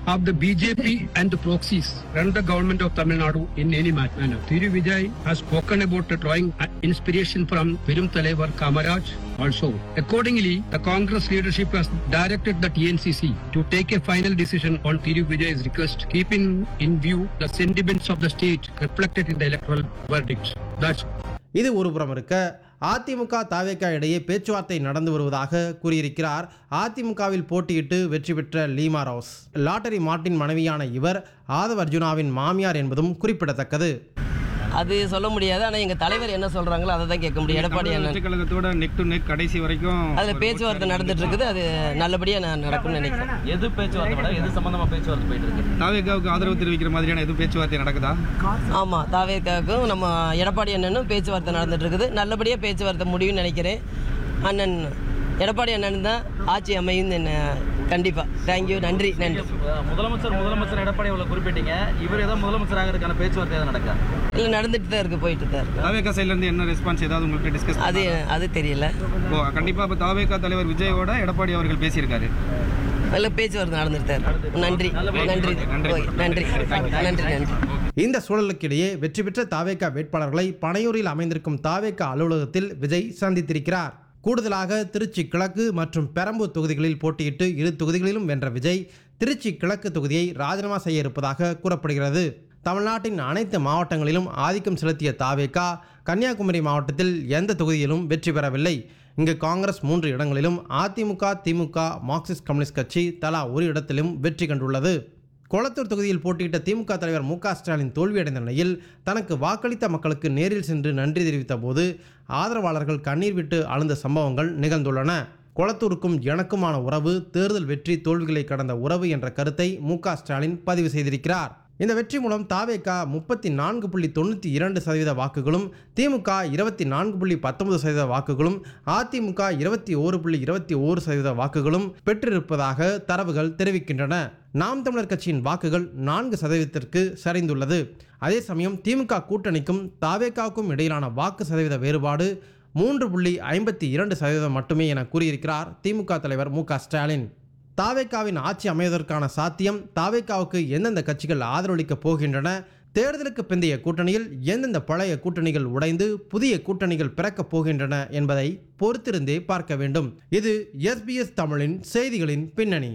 of the BJP and the proxies run the government of Tamil Nadu in any manner. Thiri Vijay has spoken about drawing inspiration from Virum தலைவர் Kamaraj also. Accordingly, the Congress leadership has directed the TNCC to take a final decision on Thiri Vijay's request, keeping in view the sentiments of the state reflected in the electoral verdict. That's இது ஒருபுறம் இருக்க அதிமுக தாவேக்கா இடையே பேச்சுவார்த்தை நடந்து வருவதாக கூறியிருக்கிறார் அதிமுகவில் போட்டியிட்டு வெற்றி பெற்ற லீமா ரோஸ் லாட்டரி மார்ட்டின் மனைவியான இவர் ஆதவ் அர்ஜுனாவின் மாமியார் என்பதும் குறிப்பிடத்தக்கது அது சொல்ல முடியாது ஆனால் எங்கள் தலைவர் என்ன சொல்கிறாங்களோ அதை தான் கேட்க முடியும் எடப்பாடி தமிழக அண்ணன் வெற்றிக் கழகத்தோட நெக் டு நெக் கடைசி வரைக்கும் அதில் பேச்சுவார்த்தை நடந்துட்டு இருக்குது அது நல்லபடியாக நான் நடக்கும்னு நினைக்கிறேன் எது பேச்சுவார்த்தை மேடம் எது சம்பந்தமா பேச்சுவார்த்தை போயிட்டு இருக்கு தாவேக்காவுக்கு ஆதரவு தெரிவிக்கிற மாதிரியான எதுவும் பேச்சுவார்த்தை நடக்குதா ஆமாம் தாவேக்காவுக்கும் நம்ம எடப்பாடி அண்ணனும் பேச்சுவார்த்தை நடந்துட்டு இருக்குது நல்லபடியாக பேச்சுவார்த்தை முடியும்னு நினைக்கிறேன் அண்ணன் எடப்பாடி அண்ணன் தான் ஆட்சி அமையும் என்ன கண்டிப்பாக தேங்க்யூ நன்றி நன்றி முதலமைச்சர் முதலமைச்சர் எடப்பாடி அவளை குறிப்பிட்டீங்க இவர் ஏதாவது முதலமைச்சர் ஆகிறதுக்கான பேச்சுவார்த்தை எதாவது நடக்கா இல்லை நடந்துட்டு தான் இருக்குது போயிட்டு தான் இருக்கு தாவேக்கா சைடுல இருந்து என்ன ரெஸ்பான்ஸ் ஏதாவது உங்களுக்கு டிஸ்கஸ் அது அது தெரியல ஓ கண்டிப்பா இப்போ தாவேக்கா தலைவர் விஜயோட எடப்பாடி அவர்கள் பேசியிருக்காரு நல்ல பேச்சுவார்த்தை நடந்துட்டு தான் இருக்கு நன்றி நன்றி ஓகே, நன்றி நன்றி நன்றி இந்த சூழலுக்கிடையே வெற்றி பெற்ற தாவேக்கா வேட்பாளர்களை பனையூரில் அமைந்திருக்கும் தாவேக்கா அலுவலகத்தில் விஜய் சந்தித்திருக்கிறார் கூடுதலாக திருச்சி கிழக்கு மற்றும் பெரம்பூர் தொகுதிகளில் போட்டியிட்டு இரு தொகுதிகளிலும் வென்ற விஜய் திருச்சி கிழக்கு தொகுதியை ராஜினாமா செய்ய இருப்பதாக கூறப்படுகிறது தமிழ்நாட்டின் அனைத்து மாவட்டங்களிலும் ஆதிக்கம் செலுத்திய தாவேக்கா கன்னியாகுமரி மாவட்டத்தில் எந்த தொகுதியிலும் வெற்றி பெறவில்லை இங்கு காங்கிரஸ் மூன்று இடங்களிலும் அதிமுக திமுக மார்க்சிஸ்ட் கம்யூனிஸ்ட் கட்சி தலா ஒரு இடத்திலும் வெற்றி கண்டுள்ளது கொளத்தூர் தொகுதியில் போட்டியிட்ட திமுக தலைவர் மு க ஸ்டாலின் தோல்வியடைந்த நிலையில் தனக்கு வாக்களித்த மக்களுக்கு நேரில் சென்று நன்றி தெரிவித்த போது ஆதரவாளர்கள் கண்ணீர் விட்டு அழுந்த சம்பவங்கள் நிகழ்ந்துள்ளன கொளத்தூருக்கும் எனக்குமான உறவு தேர்தல் வெற்றி தோல்விகளை கடந்த உறவு என்ற கருத்தை மு க ஸ்டாலின் பதிவு செய்திருக்கிறார் இந்த வெற்றி மூலம் தாவேகா முப்பத்தி நான்கு புள்ளி தொண்ணூற்றி இரண்டு சதவீத வாக்குகளும் திமுக இருபத்தி நான்கு புள்ளி பத்தொன்பது சதவீத வாக்குகளும் அதிமுக இருபத்தி ஓரு புள்ளி இருபத்தி ஓரு சதவீத வாக்குகளும் பெற்றிருப்பதாக தரவுகள் தெரிவிக்கின்றன நாம் தமிழர் கட்சியின் வாக்குகள் நான்கு சதவீதத்திற்கு சரிந்துள்ளது அதே சமயம் திமுக கூட்டணிக்கும் தாவேகாவுக்கும் இடையிலான வாக்கு சதவீத வேறுபாடு மூன்று புள்ளி ஐம்பத்தி இரண்டு சதவீதம் மட்டுமே என கூறியிருக்கிறார் திமுக தலைவர் மு க ஸ்டாலின் தாவேக்காவின் ஆட்சி அமைவதற்கான சாத்தியம் தாவேக்காவுக்கு எந்தெந்த கட்சிகள் ஆதரவளிக்கப் போகின்றன தேர்தலுக்கு பிந்தைய கூட்டணியில் எந்தெந்த பழைய கூட்டணிகள் உடைந்து புதிய கூட்டணிகள் பிறக்கப் போகின்றன என்பதை பொறுத்திருந்தே பார்க்க வேண்டும் இது எஸ்பிஎஸ் தமிழின் செய்திகளின் பின்னணி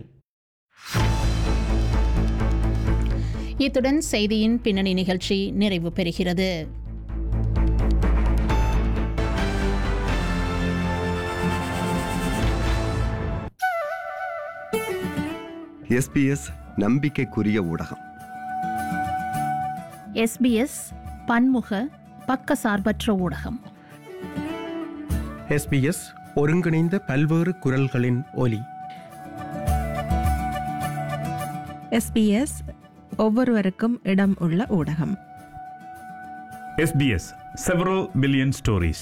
இத்துடன் செய்தியின் பின்னணி நிகழ்ச்சி நிறைவு பெறுகிறது எஸ்பிஎஸ் நம்பிக்கைக்குரிய ஊடகம் எஸ்பிஎஸ் பன்முக பக்கசார்பற்ற ஊடகம் எஸ்பிஎஸ் ஒருங்கிணைந்த பல்வேறு குரல்களின் ஒலி எஸ்பிஎஸ் ஒவ்வொருவருக்கும் இடம் உள்ள ஊடகம் SBS several billion stories.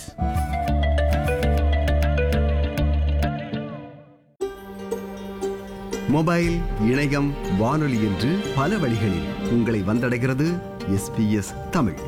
Mobile இணையம் வானொலி என்று பல வழிகளில் உங்களை வந்தடைகிறது எஸ்பிஎஸ் தமிழ்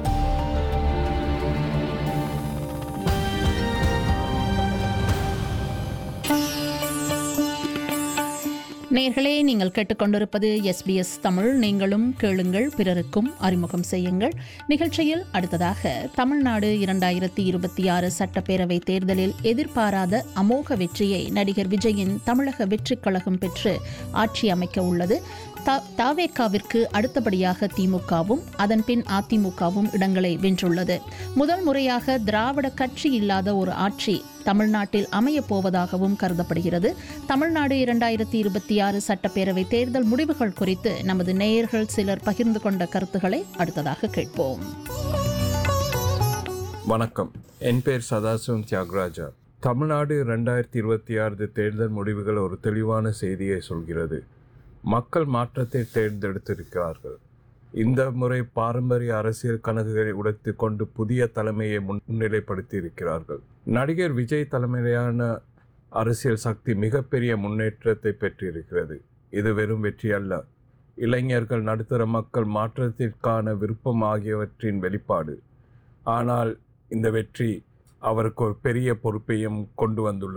நேர்களே நீங்கள் கேட்டுக்கொண்டிருப்பது எஸ்பிஎஸ் தமிழ் நீங்களும் கேளுங்கள் பிறருக்கும் அறிமுகம் செய்யுங்கள் நிகழ்ச்சியில் அடுத்ததாக தமிழ்நாடு இரண்டாயிரத்தி இருபத்தி ஆறு சட்டப்பேரவை தேர்தலில் எதிர்பாராத அமோக வெற்றியை நடிகர் விஜயின் தமிழக வெற்றிக் கழகம் பெற்று ஆட்சி அமைக்க உள்ளது த- தாவேக்காவிற்கு அடுத்தபடியாக திமுகவும் அதன் பின் அதிமுகவும் இடங்களை வென்றுள்ளது முதல் முறையாக திராவிட கட்சி இல்லாத ஒரு ஆட்சி தமிழ்நாட்டில் அமையப் போவதாகவும் கருதப்படுகிறது தமிழ்நாடு இரண்டாயிரத்தி இருபத்தி ஆறு சட்டப்பேரவை தேர்தல் முடிவுகள் குறித்து நமது நேயர்கள் சிலர் பகிர்ந்து கொண்ட கருத்துக்களை அடுத்ததாக கேட்போம் வணக்கம் என் பேர் சதாசிவம் தியாகராஜா தமிழ்நாடு ரெண்டாயிரத்தி இருபத்தி ஆறு தேர்தல் முடிவுகள் ஒரு தெளிவான செய்தியை சொல்கிறது மக்கள் மாற்றத்தை தேர்ந்தெடுத்திருக்கிறார்கள் இந்த முறை பாரம்பரிய அரசியல் கணக்குகளை உடைத்து கொண்டு புதிய தலைமையை முன்- முன்னிலைப்படுத்தி இருக்கிறார்கள் நடிகர் விஜய் தலைமையிலான அரசியல் சக்தி மிகப்பெரிய முன்னேற்றத்தை பெற்றிருக்கிறது இது வெறும் வெற்றி அல்ல இளைஞர்கள் நடுத்தர மக்கள் மாற்றத்திற்கான விருப்பம் ஆகியவற்றின் வெளிப்பாடு ஆனால் இந்த வெற்றி அவருக்கு ஒரு பெரிய பொறுப்பையும் கொண்டு வந்துள்ளது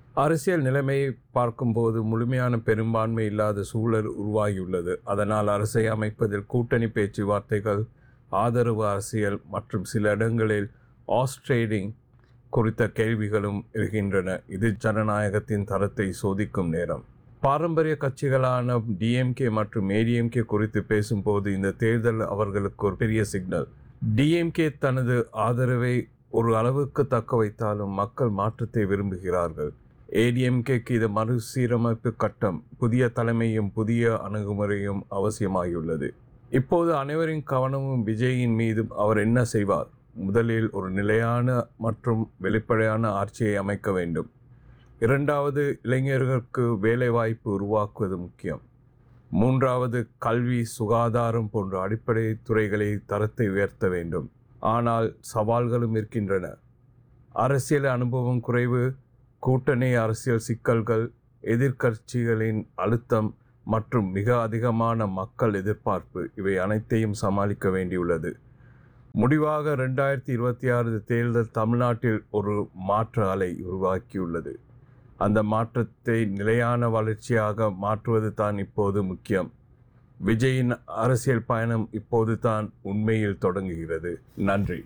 அரசியல் நிலைமையை பார்க்கும்போது முழுமையான பெரும்பான்மை இல்லாத சூழல் உருவாகியுள்ளது அதனால் அரசை அமைப்பதில் கூட்டணி பேச்சுவார்த்தைகள் ஆதரவு அரசியல் மற்றும் சில இடங்களில் ஆஸ்ட்ரேடிங் குறித்த கேள்விகளும் இருக்கின்றன இது ஜனநாயகத்தின் தரத்தை சோதிக்கும் நேரம் பாரம்பரிய கட்சிகளான டிஎம்கே மற்றும் ஏடிஎம்கே குறித்து பேசும்போது இந்த தேர்தல் அவர்களுக்கு ஒரு பெரிய சிக்னல் டிஎம்கே தனது ஆதரவை ஒரு அளவுக்கு தக்க வைத்தாலும் மக்கள் மாற்றத்தை விரும்புகிறார்கள் ஏடிஎம்கேக்கு இது மறுசீரமைப்பு கட்டம் புதிய தலைமையும் புதிய அணுகுமுறையும் அவசியமாகியுள்ளது இப்போது அனைவரின் கவனமும் விஜயின் மீதும் அவர் என்ன செய்வார் முதலில் ஒரு நிலையான மற்றும் வெளிப்படையான ஆட்சியை அமைக்க வேண்டும் இரண்டாவது இளைஞர்களுக்கு வேலைவாய்ப்பு உருவாக்குவது முக்கியம் மூன்றாவது கல்வி சுகாதாரம் போன்ற அடிப்படை துறைகளை தரத்தை உயர்த்த வேண்டும் ஆனால் சவால்களும் இருக்கின்றன அரசியல் அனுபவம் குறைவு கூட்டணி அரசியல் சிக்கல்கள் எதிர்க்கட்சிகளின் அழுத்தம் மற்றும் மிக அதிகமான மக்கள் எதிர்பார்ப்பு இவை அனைத்தையும் சமாளிக்க வேண்டியுள்ளது முடிவாக ரெண்டாயிரத்தி இருபத்தி ஆறு தேர்தல் தமிழ்நாட்டில் ஒரு மாற்ற அலை உருவாக்கியுள்ளது அந்த மாற்றத்தை நிலையான வளர்ச்சியாக மாற்றுவது தான் இப்போது முக்கியம் விஜயின் அரசியல் பயணம் இப்போது தான் உண்மையில் தொடங்குகிறது நன்றி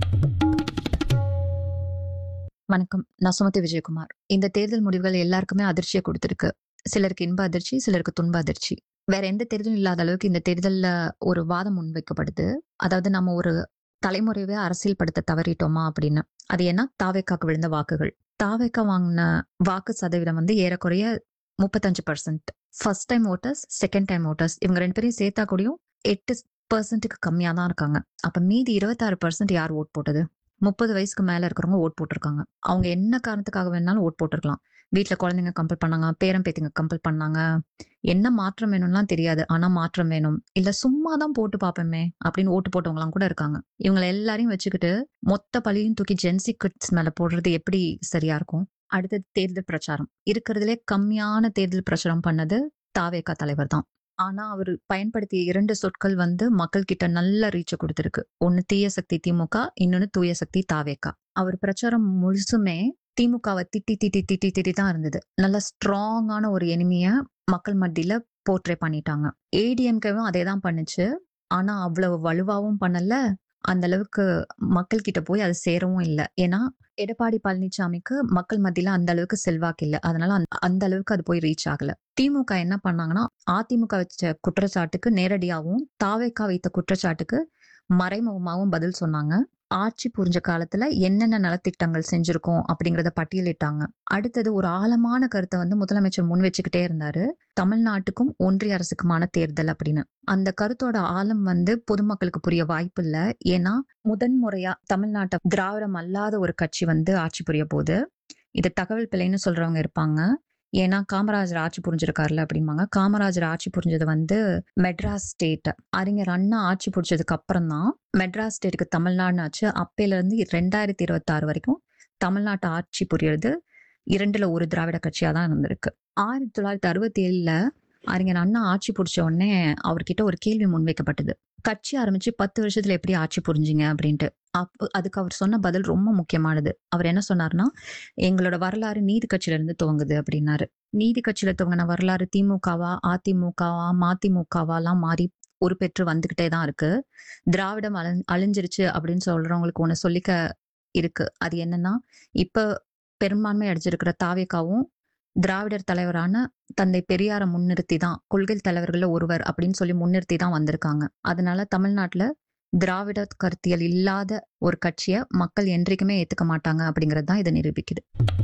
வணக்கம் நான் சுமதி விஜயகுமார் இந்த தேர்தல் முடிவுகள் எல்லாருக்குமே அதிர்ச்சியை கொடுத்திருக்கு சிலருக்கு இன்ப அதிர்ச்சி சிலருக்கு துன்ப அதிர்ச்சி வேற எந்த தேர்தலும் இல்லாத அளவுக்கு இந்த தேர்தல்ல ஒரு வாதம் முன்வைக்கப்படுது அதாவது நம்ம ஒரு தலைமுறையவே அரசியல் படுத்த தவறிட்டோமா அப்படின்னு அது ஏன்னா தாவேக்காக்கு விழுந்த வாக்குகள் தாவேக்கா வாங்கின வாக்கு சதவீதம் வந்து ஏறக்குறைய முப்பத்தஞ்சு percent first time voters second time voters இவங்க ரெண்டு பேரையும் சேர்த்தா கூடயும் எட்டு பர்சன்ட்டுக்கு கம்மியா தான் இருக்காங்க அப்ப மீதி இருபத்தாறு பர்சன்ட் யார் ஓட் போட்டது முப்பது வயசுக்கு மேல இருக்கிறவங்க ஓட் போட்டிருக்காங்க அவங்க என்ன காரணத்துக்காக வேணாலும் ஓட் போட்டிருக்கலாம் வீட்டுல குழந்தைங்க கம்பல் பண்ணாங்க பேரன் பேத்திங்க கம்பல் பண்ணாங்க என்ன மாற்றம் வேணும்லாம் தெரியாது ஆனா மாற்றம் வேணும் இல்ல சும்மா தான் போட்டு பாப்போமே அப்படின்னு ஓட்டு போட்டவங்கலாம் கூட இருக்காங்க இவங்களை எல்லாரையும் வச்சுக்கிட்டு மொத்த பழியும் தூக்கி ஜென்சி கிட்ஸ் மேல போடுறது எப்படி சரியா இருக்கும் அடுத்தது தேர்தல் பிரச்சாரம் இருக்கிறதுலே கம்மியான தேர்தல் பிரச்சாரம் பண்ணது தாவேகா தலைவர் தான் ஆனா அவர் பயன்படுத்திய இரண்டு சொற்கள் வந்து மக்கள் கிட்ட நல்ல ரீச்சை கொடுத்திருக்கு ஒன்னு தீய சக்தி திமுக இன்னொன்னு தூய சக்தி தாவேக்கா அவர் பிரச்சாரம் முழுசுமே திமுகவை திட்டி திட்டி திட்டி திட்டி தான் இருந்தது நல்ல ஸ்ட்ராங்கான ஒரு எனிமிய மக்கள் மத்தியில போர்ட்ரே பண்ணிட்டாங்க ஏடிஎம்கேவும் அதே தான் பண்ணுச்சு ஆனா அவ்வளவு வலுவாவும் பண்ணல அந்த அளவுக்கு மக்கள் கிட்ட போய் அது சேரவும் இல்லை ஏன்னா எடப்பாடி பழனிசாமிக்கு மக்கள் மத்தியில அந்த அளவுக்கு செல்வாக்கு இல்லை அதனால அந்த- அந்த அளவுக்கு அது போய் ரீச் ஆகல திமுக என்ன பண்ணாங்கன்னா அதிமுக வச்ச குற்றச்சாட்டுக்கு நேரடியாகவும் தாவேக்கா வைத்த குற்றச்சாட்டுக்கு மறைமுகமாகவும் பதில் சொன்னாங்க ஆட்சி புரிஞ்ச காலத்துல என்னென்ன நலத்திட்டங்கள் செஞ்சிருக்கோம் அப்படிங்கறத பட்டியலிட்டாங்க அடுத்தது ஒரு ஆழமான கருத்தை வந்து முதலமைச்சர் முன் வச்சுக்கிட்டே இருந்தாரு தமிழ்நாட்டுக்கும் ஒன்றிய அரசுக்குமான தேர்தல் அப்படின்னு அந்த கருத்தோட ஆழம் வந்து பொதுமக்களுக்கு புரிய வாய்ப்பு இல்ல ஏன்னா முதன் முறையா தமிழ்நாட்டை திராவிடம் அல்லாத ஒரு கட்சி வந்து ஆட்சி புரிய போகுது இது தகவல் பிழைன்னு சொல்றவங்க இருப்பாங்க ஏன்னா காமராஜர் ஆட்சி புரிஞ்சிருக்காருல அப்படிம்பாங்க காமராஜர் ஆட்சி புரிஞ்சது வந்து மெட்ராஸ் ஸ்டேட் அறிஞர் அண்ணா ஆட்சி புரிஞ்சதுக்கு அப்புறம் தான் மெட்ராஸ் ஸ்டேட்டுக்கு தமிழ்நாடுன்னு ஆச்சு அப்பையில இருந்து ரெண்டாயிரத்தி இருபத்தாறு வரைக்கும் தமிழ்நாட்டு ஆட்சி புரியறது இரண்டுல ஒரு திராவிட கட்சியா தான் இருந்திருக்கு ஆயிரத்தி தொள்ளாயிரத்தி அறுபத்தி ஏழுல அறிஞர் அண்ணா ஆட்சி புடிச்ச உடனே அவர்கிட்ட ஒரு கேள்வி முன்வைக்கப்பட்டது கட்சி ஆரம்பிச்சு பத்து வருஷத்துல எப்படி ஆட்சி புரிஞ்சுங்க அப்படின்ட்டு அப்போ அதுக்கு அவர் சொன்ன பதில் ரொம்ப முக்கியமானது அவர் என்ன சொன்னார்னா எங்களோட வரலாறு நீதி கட்சியில இருந்து துவங்குது அப்படின்னாரு நீதி கட்சியில துவங்கின வரலாறு திமுகவா அதிமுகவா மதிமுகவாலாம் மாறி உருப்பெற்று வந்துகிட்டே தான் இருக்கு திராவிடம் அழி அழிஞ்சிருச்சு அப்படின்னு சொல்றவங்களுக்கு ஒண்ணு சொல்லிக்க இருக்கு அது என்னன்னா இப்ப பெரும்பான்மை அடிச்சிருக்கிற தாவேக்காவும் திராவிடர் தலைவரான தந்தை பெரியார முன்னிறுத்தி தான் கொள்கை தலைவர்கள ஒருவர் அப்படின்னு சொல்லி முன்னிறுத்தி தான் வந்திருக்காங்க அதனால தமிழ்நாட்டுல திராவிட கருத்தியல் இல்லாத ஒரு கட்சியை மக்கள் என்றைக்குமே ஏத்துக்க மாட்டாங்க அப்படிங்கிறது தான் இதை நிரூபிக்குது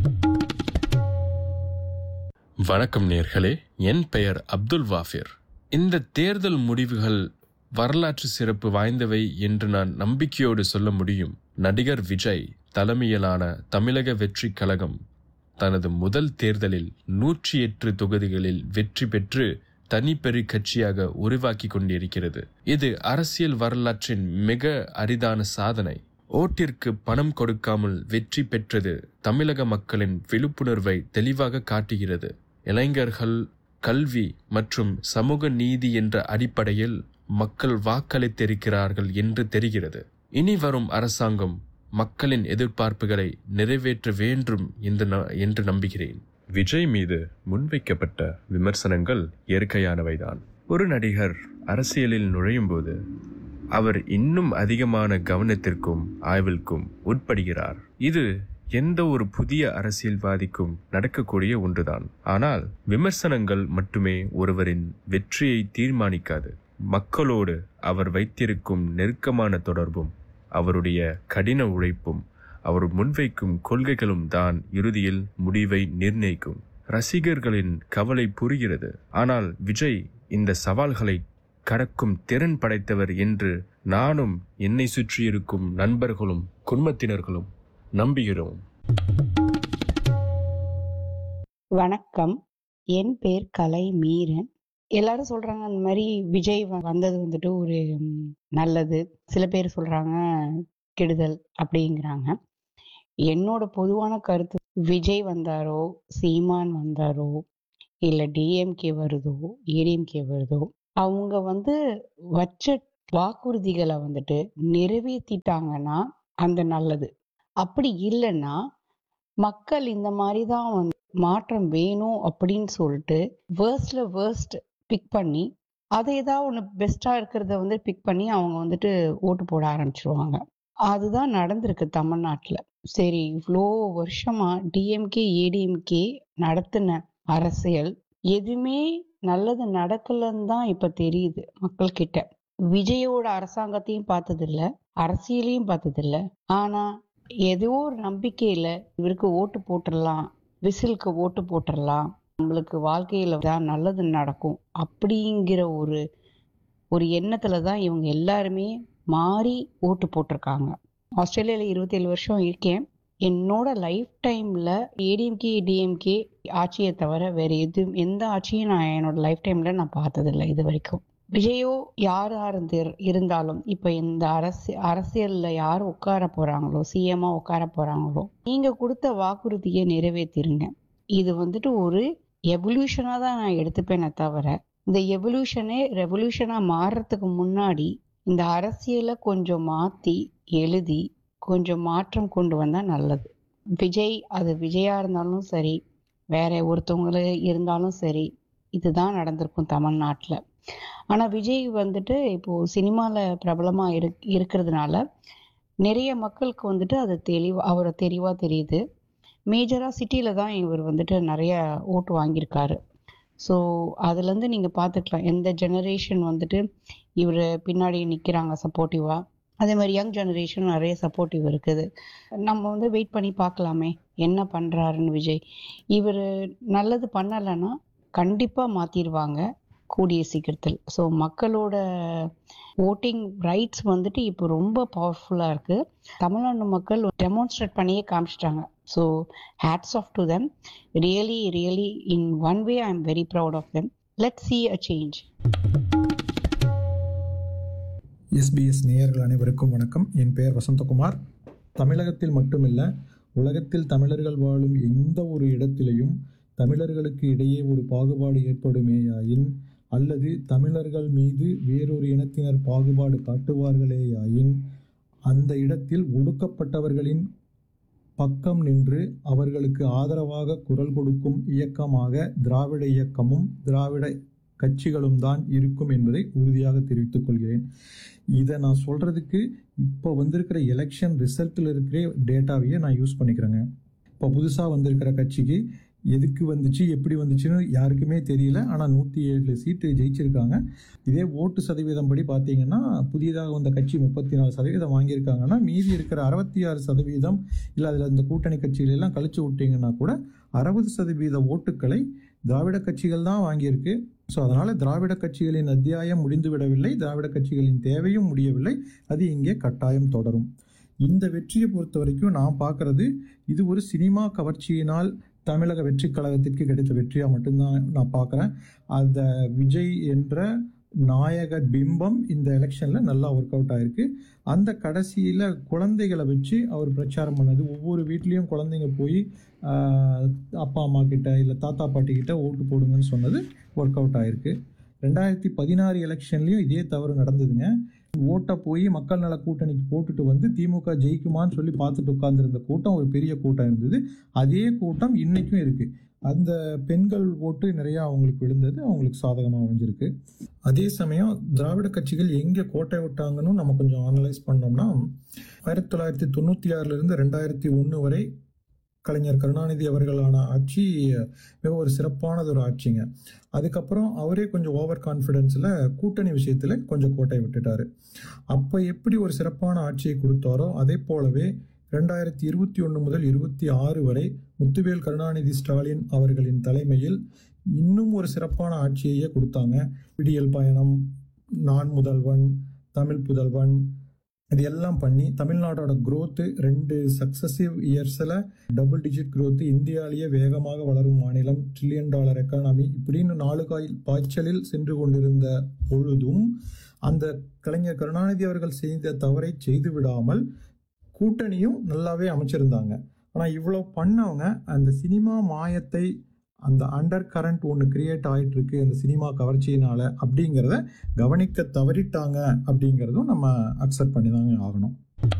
வணக்கம் நேர்களே என் பெயர் அப்துல் வாஃபிர் இந்த தேர்தல் முடிவுகள் வரலாற்று சிறப்பு வாய்ந்தவை என்று நான் நம்பிக்கையோடு சொல்ல முடியும் நடிகர் விஜய் தலைமையிலான தமிழக வெற்றி கழகம் தனது முதல் தேர்தலில் நூற்றி எட்டு தொகுதிகளில் வெற்றி பெற்று தனிப்பெரு கட்சியாக உருவாக்கி கொண்டிருக்கிறது இது அரசியல் வரலாற்றின் மிக அரிதான சாதனை ஓட்டிற்கு பணம் கொடுக்காமல் வெற்றி பெற்றது தமிழக மக்களின் விழிப்புணர்வை தெளிவாக காட்டுகிறது இளைஞர்கள் கல்வி மற்றும் சமூக நீதி என்ற அடிப்படையில் மக்கள் வாக்களித்திருக்கிறார்கள் என்று தெரிகிறது இனி வரும் அரசாங்கம் மக்களின் எதிர்பார்ப்புகளை நிறைவேற்ற வேண்டும் என்று ந- என்று நம்புகிறேன் விஜய் மீது முன்வைக்கப்பட்ட விமர்சனங்கள் இயற்கையானவைதான் ஒரு நடிகர் அரசியலில் நுழையும் போது அவர் இன்னும் அதிகமான கவனத்திற்கும் ஆய்விற்கும் உட்படுகிறார் இது எந்த ஒரு புதிய அரசியல்வாதிக்கும் நடக்கக்கூடிய ஒன்றுதான் ஆனால் விமர்சனங்கள் மட்டுமே ஒருவரின் வெற்றியை தீர்மானிக்காது மக்களோடு அவர் வைத்திருக்கும் நெருக்கமான தொடர்பும் அவருடைய கடின உழைப்பும் அவர் முன்வைக்கும் கொள்கைகளும் தான் இறுதியில் முடிவை நிர்ணயிக்கும் ரசிகர்களின் கவலை புரிகிறது ஆனால் விஜய் இந்த சவால்களை கடக்கும் திறன் படைத்தவர் என்று நானும் என்னை சுற்றியிருக்கும் நண்பர்களும் குடும்பத்தினர்களும் நம்புகிறோம் வணக்கம் என் பேர் கலை மீரன் எல்லாரும் சொல்றாங்க அந்த மாதிரி விஜய் வ- வந்தது வந்துட்டு ஒரு ம், நல்லது சில பேர் சொல்றாங்க கெடுதல் அப்படிங்கிறாங்க என்னோட பொதுவான கருத்து விஜய் வந்தாரோ சீமான் வந்தாரோ இல்ல டிஎம்கே வருதோ ஏடிஎம்கே வருதோ அவங்க வந்து வச்ச வாக்குறுதிகளை வந்துட்டு நிறைவேற்றிட்டாங்கன்னா அந்த நல்லது அப்படி இல்லைன்னா மக்கள் இந்த மாதிரி தான் வந்து மாற்றம் வேணும் அப்படின்னு சொல்லிட்டு வேர்ஸ்ட்ல வேர்ஸ்ட் பிக் பண்ணி அதை ஏதாவது ஒன்று பெஸ்ட்டாக இருக்கிறத வந்து பிக் பண்ணி அவங்க வந்துட்டு ஓட்டு போட ஆரம்பிச்சிருவாங்க அதுதான் நடந்திருக்கு தமிழ்நாட்டில் சரி இவ்வளோ வருஷமா டிஎம்கே ஏடிஎம்கே நடத்தின அரசியல் எதுவுமே நல்லது நடக்கலன்னு தான் இப்போ தெரியுது மக்கள்கிட்ட விஜயோட அரசாங்கத்தையும் பார்த்ததில்ல அரசியலையும் பார்த்ததில்ல ஆனா ஏதோ ஒரு நம்பிக்கையில இவருக்கு ஓட்டு போட்டுடலாம் விசிலுக்கு ஓட்டு போட்டுடலாம் நம்மளுக்கு வாழ்க்கையில தான் நல்லது நடக்கும் அப்படிங்கிற ஒரு ஒரு எண்ணத்துல தான் இவங்க எல்லாருமே மாறி ஓட்டு போட்டிருக்காங்க ஆஸ்திரேலியால இருபத்தேழு வருஷம் இருக்கேன் என்னோட லைஃப் டைம்ல ஏடிஎம்கே டிஎம்கே ஆட்சியை தவிர வேற எது எந்த ஆட்சியும் நான் என்னோட லைஃப் டைம்ல நான் பார்த்ததில்லை இது வரைக்கும் விஜயோ யாரா இருந்து இருந்தாலும் இப்ப இந்த அரசு அரசியல்ல யார் உட்கார போறாங்களோ சிஎம்மா உட்கார போறாங்களோ நீங்க கொடுத்த வாக்குறுதியை நிறைவேற்றிருங்க இது வந்துட்டு ஒரு எவல்யூஷனா தான் நான் எடுத்துப்பேனே தவிர இந்த எவல்யூஷனே ரெவல்யூஷனா மாறுறதுக்கு முன்னாடி இந்த அரசியலை கொஞ்சம் மாத்தி எழுதி கொஞ்சம் மாற்றம் கொண்டு வந்தா நல்லது விஜய் அது விஜயா இருந்தாலும் சரி வேற ஒருத்தவங்கள இருந்தாலும் சரி இதுதான் நடந்திருக்கும் தமிழ்நாட்டுல ஆனா விஜய் வந்துட்டு இப்போ சினிமால பிரபலமா இரு இருக்கிறதுனால நிறைய மக்களுக்கு வந்துட்டு அது தெளிவா அவரை தெளிவா தெரியுது மேஜரா சிட்டில தான் இவர் வந்துட்டு நிறைய ஓட்டு வாங்கியிருக்காரு ஸோ அதுலேருந்து நீங்கள் பார்த்துக்கலாம் எந்த ஜெனரேஷன் வந்துட்டு இவர் பின்னாடி நிற்கிறாங்க சப்போர்ட்டிவாக அதே மாதிரி யங் ஜெனரேஷன் நிறைய சப்போர்ட்டிவ் இருக்குது நம்ம வந்து வெயிட் பண்ணி பார்க்கலாமே என்ன பண்ணுறாருன்னு விஜய் இவர் நல்லது பண்ணலைன்னா கண்டிப்பாக மாற்றிடுவாங்க கூடிய சீக்கிரத்தில் ஸோ மக்களோட ஓட்டிங் ரைட்ஸ் வந்துட்டு இப்போ ரொம்ப பவர்ஃபுல்லாக இருக்குது தமிழ்நாடு மக்கள் டெமான்ஸ்ட்ரேட் பண்ணியே காமிச்சிட்டாங்க so hats off to them really really in one way I am very proud of them let see a change SBS நேயர்கள் அனைவருக்கும் வணக்கம் என் பெயர் வசந்தகுமார் தமிழகத்தில் மட்டுமில்ல உலகத்தில் தமிழர்கள் வாழும் எந்த ஒரு இடத்திலையும் தமிழர்களுக்கு இடையே ஒரு பாகுபாடு ஏற்படுமேயாயின் அல்லது தமிழர்கள் மீது வேறொரு இனத்தினர் பாகுபாடு காட்டுவார்களேயாயின் அந்த இடத்தில் ஒடுக்கப்பட்டவர்களின் பக்கம் நின்று அவர்களுக்கு ஆதரவாக குரல் கொடுக்கும் இயக்கமாக திராவிட இயக்கமும் திராவிட கட்சிகளும் தான் இருக்கும் என்பதை உறுதியாக தெரிவித்துக் கொள்கிறேன் இதை நான் சொல்கிறதுக்கு இப்போ வந்திருக்கிற எலெக்ஷன் ரிசல்ட்டில் இருக்கிற டேட்டாவையே நான் யூஸ் பண்ணிக்கிறேங்க இப்போ புதுசாக வந்திருக்கிற கட்சிக்கு எதுக்கு வந்துச்சு எப்படி வந்துச்சுன்னு யாருக்குமே தெரியல ஆனால் நூற்றி ஏழு சீட்டு ஜெயிச்சிருக்காங்க இதே ஓட்டு சதவீதம் படி பார்த்தீங்கன்னா புதியதாக வந்த கட்சி முப்பத்தி நாலு சதவீதம் வாங்கியிருக்காங்கன்னா மீதி இருக்கிற அறுபத்தி ஆறு சதவீதம் இல்லை அதில் இந்த கூட்டணி கட்சிகள் எல்லாம் கழிச்சு விட்டீங்கன்னா கூட அறுபது சதவீத ஓட்டுக்களை திராவிட கட்சிகள் தான் வாங்கியிருக்கு ஸோ அதனால் திராவிட கட்சிகளின் அத்தியாயம் முடிந்து விடவில்லை திராவிட கட்சிகளின் தேவையும் முடியவில்லை அது இங்கே கட்டாயம் தொடரும் இந்த வெற்றியை பொறுத்த வரைக்கும் நான் பார்க்கறது இது ஒரு சினிமா கவர்ச்சியினால் தமிழக வெற்றி கழகத்திற்கு கிடைத்த வெற்றியாக மட்டும்தான் நான் பார்க்குறேன் அந்த விஜய் என்ற நாயக பிம்பம் இந்த எலெக்ஷனில் நல்லா ஒர்க் அவுட் ஆயிருக்கு அந்த கடைசியில் குழந்தைகளை வச்சு அவர் பிரச்சாரம் பண்ணது ஒவ்வொரு வீட்லேயும் குழந்தைங்க போய் ஆஹ், அப்பா அம்மா கிட்ட இல்லை தாத்தா பாட்டி கிட்ட ஓட்டு போடுங்கன்னு சொன்னது ஒர்க் அவுட் ஆயிருக்கு ரெண்டாயிரத்தி பதினாறு எலெக்ஷன்லேயும் இதே தவறு நடந்ததுங்க ஓட்டை போய் மக்கள் நல கூட்டணிக்கு போட்டுட்டு வந்து திமுக ஜெயிக்குமான்னு சொல்லி பார்த்துட்டு உட்கார்ந்திருந்த கூட்டம் ஒரு பெரிய கூட்டம் இருந்தது அதே கூட்டம் இன்னைக்கும் இருக்கு அந்த பெண்கள் ஓட்டு நிறைய அவங்களுக்கு விழுந்தது அவங்களுக்கு சாதகமாக அமைஞ்சிருக்கு அதே சமயம் திராவிட கட்சிகள் எங்கே கோட்டை விட்டாங்கன்னு நம்ம கொஞ்சம் அனலைஸ் பண்ணோம்னா ஆயிரத்தி தொள்ளாயிரத்தி தொண்ணூற்றி ஆறுலேருந்து ரெண்டாயிரத்தி ஒன்று வரை கலைஞர் கருணாநிதி அவர்களான ஆட்சி மிக ஒரு சிறப்பானது ஒரு ஆட்சிங்க அதுக்கப்புறம் அவரே கொஞ்சம் ஓவர் கான்ஃபிடென்ஸில் கூட்டணி விஷயத்தில் கொஞ்சம் கோட்டை விட்டுட்டாரு அப்போ எப்படி ஒரு சிறப்பான ஆட்சியை கொடுத்தாரோ அதே போலவே ரெண்டாயிரத்தி இருபத்தி ஒன்று முதல் இருபத்தி ஆறு வரை முத்துவேல் கருணாநிதி ஸ்டாலின் அவர்களின் தலைமையில் இன்னும் ஒரு சிறப்பான ஆட்சியையே கொடுத்தாங்க விடியல் பயணம் நான் முதல்வன் தமிழ் புதல்வன் இது எல்லாம் பண்ணி தமிழ்நாட்டோட growth ரெண்டு சக்சசிவ் இயர்ஸில் டபுள் டிஜிட் growth இந்தியாவிலேயே வேகமாக வளரும் மாநிலம் ட்ரில்லியன் டாலர் எக்கானமி இப்படின்னு நாலு காய் பாய்ச்சலில் சென்று கொண்டிருந்த பொழுதும் அந்த கலைஞர் கருணாநிதி அவர்கள் செய்த தவறை செய்து விடாமல் கூட்டணியும் நல்லாவே அமைச்சிருந்தாங்க ஆனால் இவ்வளோ பண்ணவங்க அந்த சினிமா மாயத்தை அந்த அண்டர் கரண்ட் ஒன்று கிரியேட் ஆயிட்டு இருக்கு அந்த சினிமா கவர்ச்சியினால அப்படிங்கிறத கவனிக்க தவறிட்டாங்க அப்படிங்கிறதும் நம்ம அக்செப்ட் பண்ணி தாங்க ஆகணும்